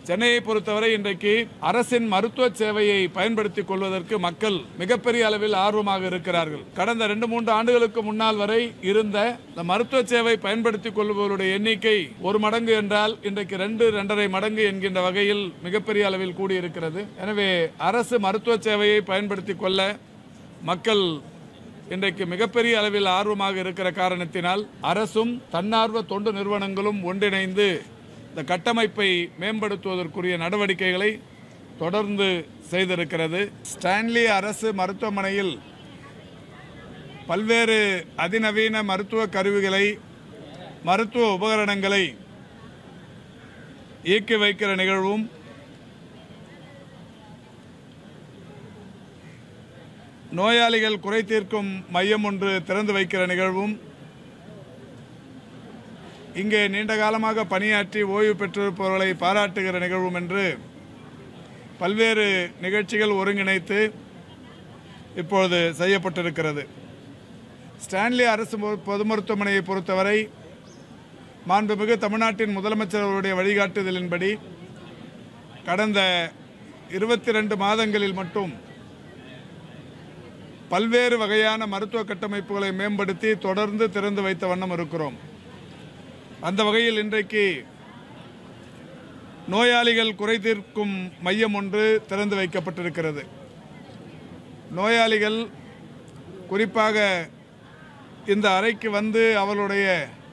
சென்னையை பொறுத்தவரை இன்றைக்கு அரசின் மருத்துவ சேவையை பயன்படுத்திக் கொள்வதற்கு மக்கள் மிகப்பெரிய அளவில் ஆர்வமாக இருக்கிறார்கள் கடந்த ரெண்டு மூன்று ஆண்டுகளுக்கு முன்னால் வரை இருந்த இந்த மருத்துவ சேவை பயன்படுத்திக் கொள்பவருடைய எண்ணிக்கை ஒரு மடங்கு என்றால் இன்றைக்கு ரெண்டு ரெண்டரை மடங்கு என்கின்ற வகையில் மிகப்பெரிய அளவில் கூடியிருக்கிறது எனவே அரசு மருத்துவ சேவையை பயன்படுத்திக் கொள்ள மக்கள் இன்றைக்கு மிகப்பெரிய அளவில் ஆர்வமாக இருக்கிற காரணத்தினால் அரசும் தன்னார்வ தொண்டு நிறுவனங்களும் ஒன்றிணைந்து இந்த கட்டமைப்பை மேம்படுத்துவதற்குரிய நடவடிக்கைகளை தொடர்ந்து செய்திருக்கிறது ஸ்டான்லி அரசு மருத்துவமனையில் பல்வேறு அதிநவீன மருத்துவ கருவிகளை மருத்துவ உபகரணங்களை இயக்கி வைக்கிற நிகழ்வும் நோயாளிகள் குறை தீர்க்கும் மையம் ஒன்று திறந்து வைக்கிற நிகழ்வும் இங்கே நீண்ட காலமாக பணியாற்றி ஓய்வு பெற்றிருப்பவர்களை பாராட்டுகிற நிகழ்வும் என்று பல்வேறு நிகழ்ச்சிகள் ஒருங்கிணைத்து இப்பொழுது செய்யப்பட்டிருக்கிறது ஸ்டான்லி அரசு மு- பொது மருத்துவமனையை பொறுத்தவரை மாண்புமிகு தமிழ்நாட்டின் முதலமைச்சர் அவருடைய வழிகாட்டுதலின்படி கடந்த இருபத்தி ரெண்டு மாதங்களில் மட்டும் பல்வேறு வகையான மருத்துவ கட்டமைப்புகளை மேம்படுத்தி தொடர்ந்து திறந்து வைத்த வண்ணம் இருக்கிறோம் அந்த வகையில் இன்றைக்கு நோயாளிகள் குறை தீர்க்கும் மையம் ஒன்று திறந்து வைக்கப்பட்டிருக்கிறது நோயாளிகள் குறிப்பாக இந்த அறைக்கு வந்து அவர்களுடைய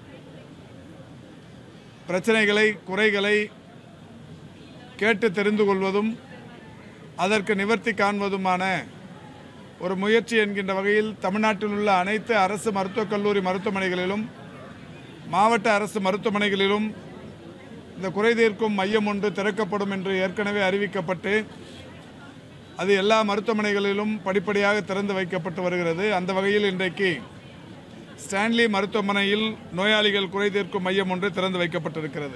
பிரச்சனைகளை குறைகளை கேட்டு தெரிந்து கொள்வதும் அதற்கு நிவர்த்தி காண்பதுமான ஒரு முயற்சி என்கின்ற வகையில் தமிழ்நாட்டில் உள்ள அனைத்து அரசு மருத்துவக் கல்லூரி மருத்துவமனைகளிலும் மாவட்ட அரசு மருத்துவமனைகளிலும் இந்த குறை தீர்க்கும் மையம் ஒன்று திறக்கப்படும் என்று ஏற்கனவே அறிவிக்கப்பட்டு அது எல்லா மருத்துவமனைகளிலும் படிப்படியாக திறந்து வைக்கப்பட்டு வருகிறது அந்த வகையில் இன்றைக்கு ஸ்டான்லி மருத்துவமனையில் நோயாளிகள் குறை தீர்க்கும் மையம் ஒன்று திறந்து வைக்கப்பட்டிருக்கிறது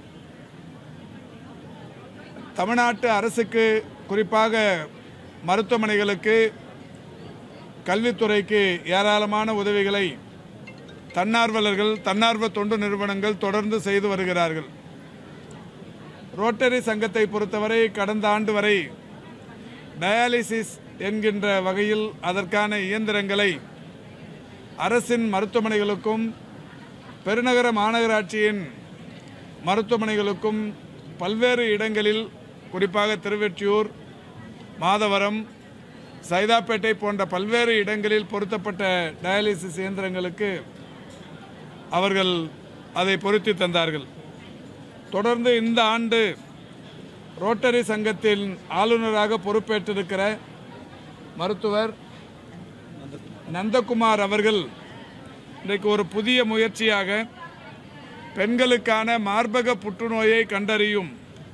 தமிழ்நாட்டு அரசுக்கு குறிப்பாக மருத்துவமனைகளுக்கு கல்வித்துறைக்கு ஏராளமான உதவிகளை தன்னார்வலர்கள் தன்னார்வ தொண்டு நிறுவனங்கள் தொடர்ந்து செய்து வருகிறார்கள் ரோட்டரி சங்கத்தை பொறுத்தவரை கடந்த ஆண்டு வரை டயாலிசிஸ் என்கின்ற வகையில் அதற்கான இயந்திரங்களை அரசின் மருத்துவமனைகளுக்கும் பெருநகர மாநகராட்சியின் மருத்துவமனைகளுக்கும் பல்வேறு இடங்களில் குறிப்பாக திருவெற்றியூர் மாதவரம் சைதாப்பேட்டை போன்ற பல்வேறு இடங்களில் பொருத்தப்பட்ட டயாலிசிஸ் இயந்திரங்களுக்கு அவர்கள் அதை பொருத்தி தந்தார்கள் தொடர்ந்து இந்த ஆண்டு ரோட்டரி சங்கத்தின் ஆளுநராக பொறுப்பேற்றிருக்கிற மருத்துவர் நந்தகுமார் அவர்கள் இன்றைக்கு ஒரு புதிய முயற்சியாக பெண்களுக்கான மார்பக புற்றுநோயை கண்டறியும்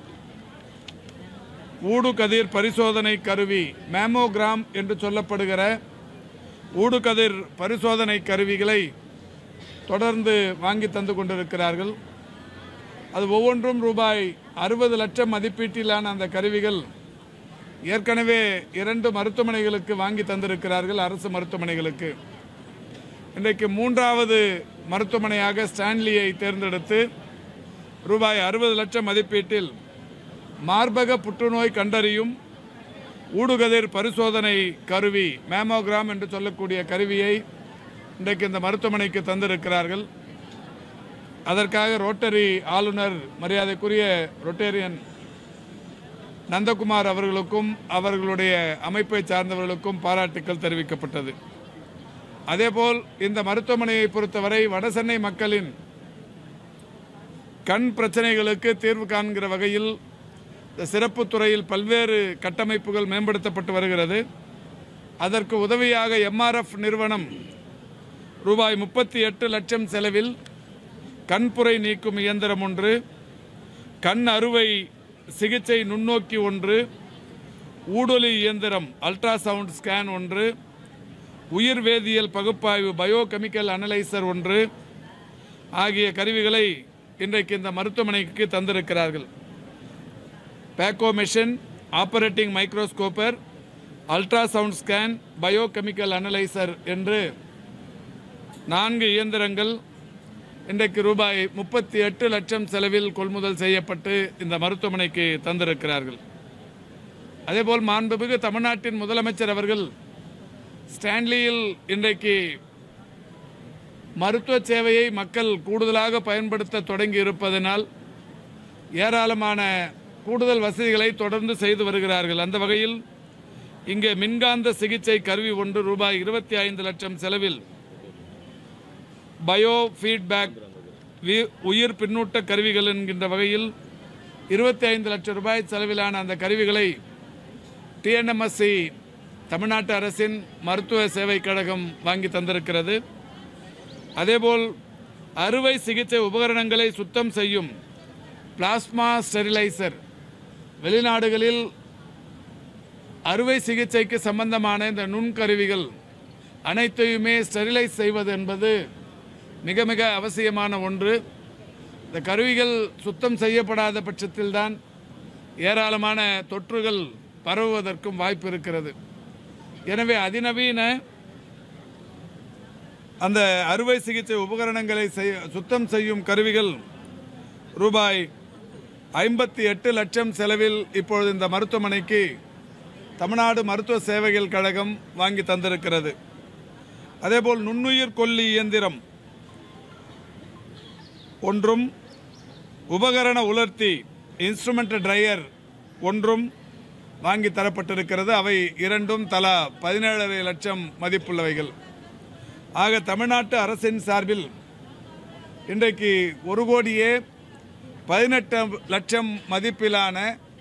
ஊடுகதிர் பரிசோதனை கருவி மேமோகிராம் என்று சொல்லப்படுகிற ஊடுகதிர் பரிசோதனை கருவிகளை தொடர்ந்து வாங்கி தந்து கொண்டிருக்கிறார்கள் அது ஒவ்வொன்றும் ரூபாய் அறுபது லட்சம் மதிப்பீட்டிலான அந்த கருவிகள் ஏற்கனவே இரண்டு மருத்துவமனைகளுக்கு வாங்கி தந்திருக்கிறார்கள் அரசு மருத்துவமனைகளுக்கு இன்றைக்கு மூன்றாவது மருத்துவமனையாக ஸ்டான்லியை தேர்ந்தெடுத்து ரூபாய் அறுபது லட்சம் மதிப்பீட்டில் மார்பக புற்றுநோய் கண்டறியும் ஊடுகதிர் பரிசோதனை கருவி மேமோகிராம் என்று சொல்லக்கூடிய கருவியை இன்றைக்கு இந்த மருத்துவமனைக்கு தந்திருக்கிறார்கள் அதற்காக ரோட்டரி ஆளுநர் மரியாதைக்குரிய ரொட்டேரியன் நந்தகுமார் அவர்களுக்கும் அவர்களுடைய அமைப்பை சார்ந்தவர்களுக்கும் பாராட்டுக்கள் தெரிவிக்கப்பட்டது அதேபோல் இந்த மருத்துவமனையை பொறுத்தவரை வடசென்னை மக்களின் கண் பிரச்சனைகளுக்கு தீர்வு காண்கிற வகையில் இந்த சிறப்பு துறையில் பல்வேறு கட்டமைப்புகள் மேம்படுத்தப்பட்டு வருகிறது அதற்கு உதவியாக எம்ஆர்எஃப் நிறுவனம் ரூபாய் முப்பத்தி எட்டு லட்சம் செலவில் கண்புரை நீக்கும் இயந்திரம் ஒன்று கண் அறுவை சிகிச்சை நுண்ணோக்கி ஒன்று ஊடொலி இயந்திரம் அல்ட்ராசவுண்ட் ஸ்கேன் ஒன்று உயிர் வேதியியல் பகுப்பாய்வு பயோகெமிக்கல் அனலைசர் ஒன்று ஆகிய கருவிகளை இன்றைக்கு இந்த மருத்துவமனைக்கு தந்திருக்கிறார்கள் பேக்கோ மெஷின் ஆப்பரேட்டிங் மைக்ரோஸ்கோப்பர் அல்ட்ராசவுண்ட் ஸ்கேன் பயோகெமிக்கல் அனலைசர் என்று நான்கு இயந்திரங்கள் இன்றைக்கு ரூபாய் முப்பத்தி எட்டு லட்சம் செலவில் கொள்முதல் செய்யப்பட்டு இந்த மருத்துவமனைக்கு தந்திருக்கிறார்கள் அதேபோல் மாண்புமிகு தமிழ்நாட்டின் முதலமைச்சர் அவர்கள் ஸ்டான்லியில் இன்றைக்கு மருத்துவ சேவையை மக்கள் கூடுதலாக பயன்படுத்த தொடங்கி இருப்பதனால் ஏராளமான கூடுதல் வசதிகளை தொடர்ந்து செய்து வருகிறார்கள் அந்த வகையில் இங்கே மின்காந்த சிகிச்சை கருவி ஒன்று ரூபாய் இருபத்தி ஐந்து லட்சம் செலவில் பயோ ஃபீட்பேக் வி- உயிர் பின்னூட்ட கருவிகள் என்கின்ற வகையில் இருபத்தி ஐந்து லட்சம் ரூபாய் செலவிலான அந்த கருவிகளை டிஎன்எம்எஸ்சி தமிழ்நாட்டு அரசின் மருத்துவ சேவை கழகம் வாங்கி தந்திருக்கிறது அதேபோல் அறுவை சிகிச்சை உபகரணங்களை சுத்தம் செய்யும் பிளாஸ்மா ஸ்டெரிலைசர் வெளிநாடுகளில் அறுவை சிகிச்சைக்கு சம்பந்தமான இந்த நுண்கருவிகள் அனைத்தையுமே ஸ்டெரிலைஸ் செய்வது என்பது மிக மிக அவசியமான ஒன்று இந்த கருவிகள் சுத்தம் செய்யப்படாத பட்சத்தில்தான் ஏராளமான தொற்றுகள் பரவுவதற்கும் வாய்ப்பு இருக்கிறது எனவே அதிநவீன அந்த அறுவை சிகிச்சை உபகரணங்களை செய்- சுத்தம் செய்யும் கருவிகள் ரூபாய் ஐம்பத்தி எட்டு லட்சம் செலவில் இப்பொழுது இந்த மருத்துவமனைக்கு தமிழ்நாடு மருத்துவ சேவைகள் கழகம் வாங்கி தந்திருக்கிறது அதேபோல் நுண்ணுயிர் கொல்லி இயந்திரம் ஒன்றும் உபகரண உலர்த்தி இன்ஸ்ட்ருமெண்ட் ட்ரையர் ஒன்றும் வாங்கி தரப்பட்டிருக்கிறது அவை இரண்டும் தலா பதினேழரை லட்சம் மதிப்புள்ளவைகள் ஆக தமிழ்நாட்டு அரசின் சார்பில் இன்றைக்கு ஒரு கோடியே பதினெட்டு லட்சம் மதிப்பிலான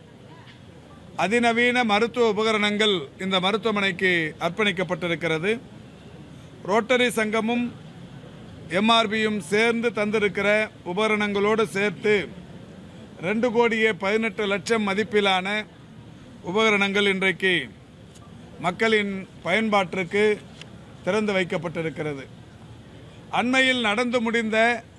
அதிநவீன மருத்துவ உபகரணங்கள் இந்த மருத்துவமனைக்கு அர்ப்பணிக்கப்பட்டிருக்கிறது ரோட்டரி சங்கமும் எம்ஆர்பியும் சேர்ந்து தந்திருக்கிற உபகரணங்களோடு சேர்த்து ரெண்டு கோடியே பதினெட்டு லட்சம் மதிப்பிலான உபகரணங்கள் இன்றைக்கு மக்களின் பயன்பாட்டிற்கு திறந்து வைக்கப்பட்டிருக்கிறது அண்மையில் நடந்து முடிந்த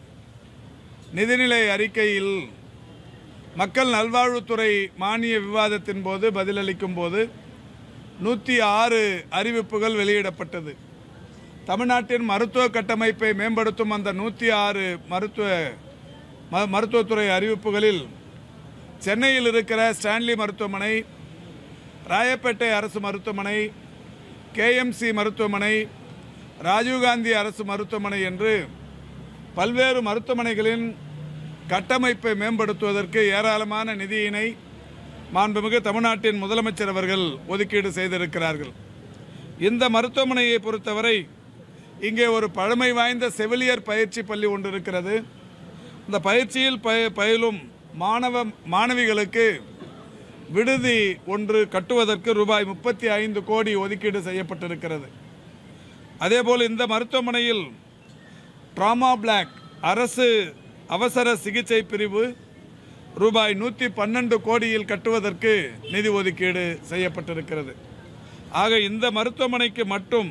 நிதிநிலை அறிக்கையில் மக்கள் நல்வாழ்வுத்துறை மானிய விவாதத்தின் போது பதிலளிக்கும் போது நூற்றி ஆறு அறிவிப்புகள் வெளியிடப்பட்டது தமிழ்நாட்டின் மருத்துவ கட்டமைப்பை மேம்படுத்தும் அந்த நூற்றி ஆறு மருத்துவ ம- மருத்துவத்துறை அறிவிப்புகளில் சென்னையில் இருக்கிற ஸ்டான்லி மருத்துவமனை ராயப்பேட்டை அரசு மருத்துவமனை கேஎம்சி மருத்துவமனை ராஜீவ்காந்தி அரசு மருத்துவமனை என்று பல்வேறு மருத்துவமனைகளின் கட்டமைப்பை மேம்படுத்துவதற்கு ஏராளமான நிதியினை மாண்புமிகு தமிழ்நாட்டின் முதலமைச்சர் அவர்கள் ஒதுக்கீடு செய்திருக்கிறார்கள் இந்த மருத்துவமனையை பொறுத்தவரை இங்கே ஒரு பழமை வாய்ந்த செவிலியர் பயிற்சி பள்ளி ஒன்று இருக்கிறது இந்த பயிற்சியில் பய பயிலும் மாணவ மாணவிகளுக்கு விடுதி ஒன்று கட்டுவதற்கு ரூபாய் முப்பத்தி ஐந்து கோடி ஒதுக்கீடு செய்யப்பட்டிருக்கிறது அதேபோல் இந்த மருத்துவமனையில் ட்ராமா பிளாக் அரசு அவசர சிகிச்சை பிரிவு ரூபாய் நூற்றி பன்னெண்டு கோடியில் கட்டுவதற்கு நிதி ஒதுக்கீடு செய்யப்பட்டிருக்கிறது ஆக இந்த மருத்துவமனைக்கு மட்டும்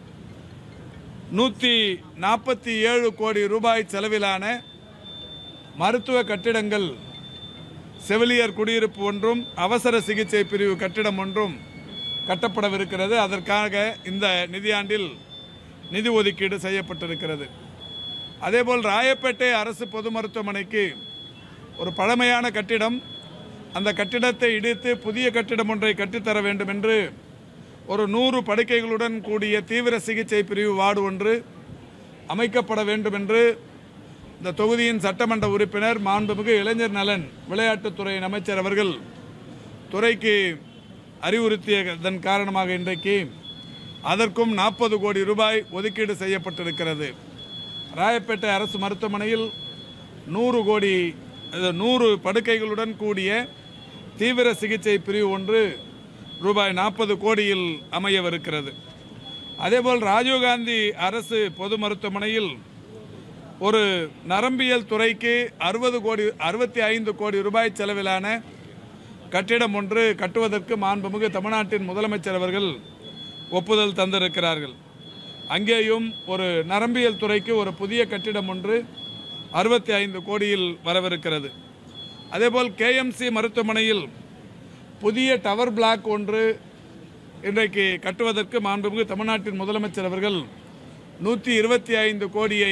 நூற்றி நாற்பத்தி ஏழு கோடி ரூபாய் செலவிலான மருத்துவ கட்டிடங்கள் செவிலியர் குடியிருப்பு ஒன்றும் அவசர சிகிச்சை பிரிவு கட்டிடம் ஒன்றும் கட்டப்படவிருக்கிறது அதற்காக இந்த நிதியாண்டில் நிதி ஒதுக்கீடு செய்யப்பட்டிருக்கிறது அதேபோல் ராயப்பேட்டை அரசு பொது மருத்துவமனைக்கு ஒரு பழமையான கட்டிடம் அந்த கட்டிடத்தை இடித்து புதிய கட்டிடம் ஒன்றை கட்டித்தர வேண்டும் என்று ஒரு நூறு படுக்கைகளுடன் கூடிய தீவிர சிகிச்சை பிரிவு வார்டு ஒன்று அமைக்கப்பட வேண்டும் என்று இந்த தொகுதியின் சட்டமன்ற உறுப்பினர் மாண்புமிகு இளைஞர் நலன் விளையாட்டுத்துறையின் அமைச்சர் அவர்கள் துறைக்கு அறிவுறுத்தியதன் காரணமாக இன்றைக்கு அதற்கும் நாற்பது கோடி ரூபாய் ஒதுக்கீடு செய்யப்பட்டிருக்கிறது ராயப்பேட்டை அரசு மருத்துவமனையில் நூறு கோடி அது நூறு படுக்கைகளுடன் கூடிய தீவிர சிகிச்சை பிரிவு ஒன்று ரூபாய் நாற்பது கோடியில் அமையவிருக்கிறது அதேபோல் ராஜீவ்காந்தி அரசு பொது மருத்துவமனையில் ஒரு நரம்பியல் துறைக்கு அறுபது கோடி அறுபத்தி ஐந்து கோடி ரூபாய் செலவிலான கட்டிடம் ஒன்று கட்டுவதற்கு மாண்புமிகு தமிழ்நாட்டின் முதலமைச்சர் அவர்கள் ஒப்புதல் தந்திருக்கிறார்கள் அங்கேயும் ஒரு நரம்பியல் துறைக்கு ஒரு புதிய கட்டிடம் ஒன்று அறுபத்தி ஐந்து கோடியில் வரவிருக்கிறது அதேபோல் கேஎம்சி மருத்துவமனையில் புதிய டவர் பிளாக் ஒன்று இன்றைக்கு கட்டுவதற்கு மாண்புமிகு தமிழ்நாட்டின் முதலமைச்சர் அவர்கள் நூற்றி இருபத்தி ஐந்து கோடியை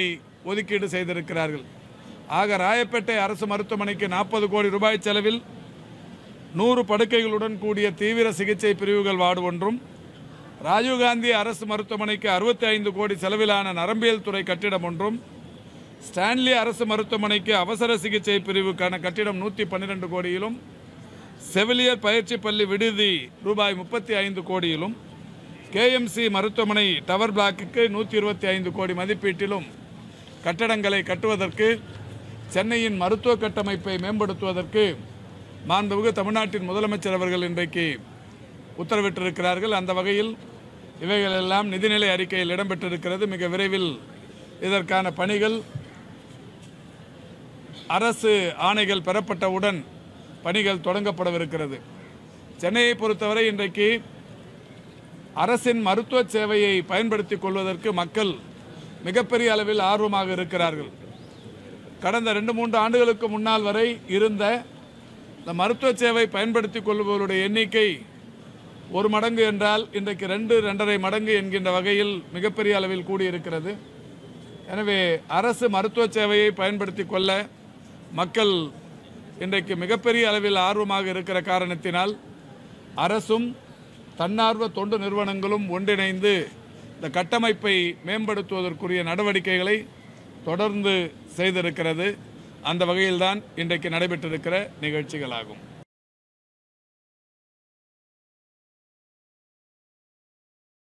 ஒதுக்கீடு செய்திருக்கிறார்கள் ஆக ராயப்பேட்டை அரசு மருத்துவமனைக்கு நாற்பது கோடி ரூபாய் செலவில் நூறு படுக்கைகளுடன் கூடிய தீவிர சிகிச்சை பிரிவுகள் வார்டு ஒன்றும் ராஜீவ்காந்தி அரசு மருத்துவமனைக்கு அறுபத்தி ஐந்து கோடி செலவிலான நரம்பியல் துறை கட்டிடம் ஒன்றும் ஸ்டான்லி அரசு மருத்துவமனைக்கு அவசர சிகிச்சை பிரிவுக்கான கட்டிடம் நூற்றி பன்னிரெண்டு கோடியிலும் செவிலியர் பயிற்சி பள்ளி விடுதி ரூபாய் முப்பத்தி ஐந்து கோடியிலும் கேஎம்சி மருத்துவமனை டவர் பிளாக்குக்கு நூற்றி இருபத்தி ஐந்து கோடி மதிப்பீட்டிலும் கட்டடங்களை கட்டுவதற்கு சென்னையின் மருத்துவ கட்டமைப்பை மேம்படுத்துவதற்கு மாண்புமிகு தமிழ்நாட்டின் முதலமைச்சர் அவர்கள் இன்றைக்கு உத்தரவிட்டிருக்கிறார்கள் அந்த வகையில் இவைகளெல்லாம் நிதிநிலை அறிக்கையில் இடம்பெற்றிருக்கிறது மிக விரைவில் இதற்கான பணிகள் அரசு ஆணைகள் பெறப்பட்டவுடன் பணிகள் தொடங்கப்படவிருக்கிறது சென்னையை பொறுத்தவரை இன்றைக்கு அரசின் மருத்துவ சேவையை பயன்படுத்திக் கொள்வதற்கு மக்கள் மிகப்பெரிய அளவில் ஆர்வமாக இருக்கிறார்கள் கடந்த ரெண்டு மூன்று ஆண்டுகளுக்கு முன்னால் வரை இருந்த இந்த மருத்துவ சேவை பயன்படுத்திக் கொள்பவருடைய எண்ணிக்கை ஒரு மடங்கு என்றால் இன்றைக்கு ரெண்டு ரெண்டரை மடங்கு என்கின்ற வகையில் மிகப்பெரிய அளவில் கூடியிருக்கிறது எனவே அரசு மருத்துவ சேவையை பயன்படுத்தி கொள்ள மக்கள் இன்றைக்கு மிகப்பெரிய அளவில் ஆர்வமாக இருக்கிற காரணத்தினால் அரசும் தன்னார்வ தொண்டு நிறுவனங்களும் ஒன்றிணைந்து இந்த கட்டமைப்பை மேம்படுத்துவதற்குரிய நடவடிக்கைகளை தொடர்ந்து செய்திருக்கிறது அந்த வகையில்தான் இன்றைக்கு நடைபெற்றிருக்கிற நிகழ்ச்சிகளாகும்